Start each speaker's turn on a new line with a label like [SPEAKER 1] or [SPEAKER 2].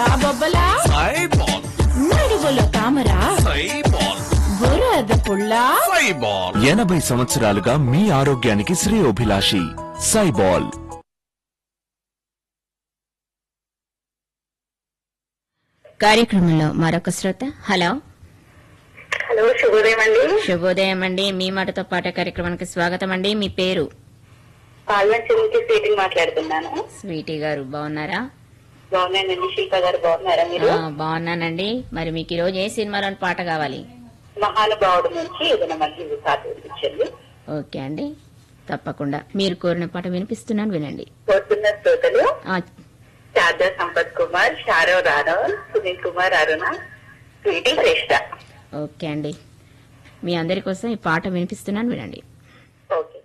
[SPEAKER 1] బొబ్బలా
[SPEAKER 2] సైబాల్
[SPEAKER 1] నడుగులో తామరా
[SPEAKER 2] సైబాల్
[SPEAKER 1] బురద పుల్లా
[SPEAKER 2] సైబాల్
[SPEAKER 3] ఎనభై సంవత్సరాలుగా మీ ఆరోగ్యానికి శ్రేయోభిలాషి సైబాల్
[SPEAKER 4] కార్యక్రమంలో మరొక శ్రోత హలో
[SPEAKER 5] హలో శుభోదయం అండి
[SPEAKER 4] శుభోదయం అండి మీ మాటతో పాట కార్యక్రమానికి స్వాగతం అండి మీ పేరు
[SPEAKER 5] పాల్వంచి నుంచి సీటింగ్ మాట్లాడుతున్నాను
[SPEAKER 4] స్వీటీ గారు బాగున్నారా
[SPEAKER 5] బాగున్నానండి శిల్ప గారు బాగున్నారా మీరు
[SPEAKER 4] ఆ, బాగున్నానండి మరి మీకు ఈ రోజు ఏ సినిమాలోని పాట కావాలి
[SPEAKER 5] మహానుభావుడు నుంచి ఏదైనా మళ్ళీ పాట వినిపించండి
[SPEAKER 4] ఓకే అండి తప్పకుండా మీరు కోరిన పాట వినిపిస్తున్నాను వినండి
[SPEAKER 5] కోరుతున్న శ్రోతలు
[SPEAKER 4] ఆ,
[SPEAKER 5] శారదా సంపత్ కుమార్ శారవ్ రాఘవ్ సునీల్ కుమార్ అరుణ స్వీటీ శ్రేష్ట
[SPEAKER 4] ఓకే అండి మీ అందరి కోసం ఈ పాట వినిపిస్తున్నాను వినండి
[SPEAKER 5] ఓకే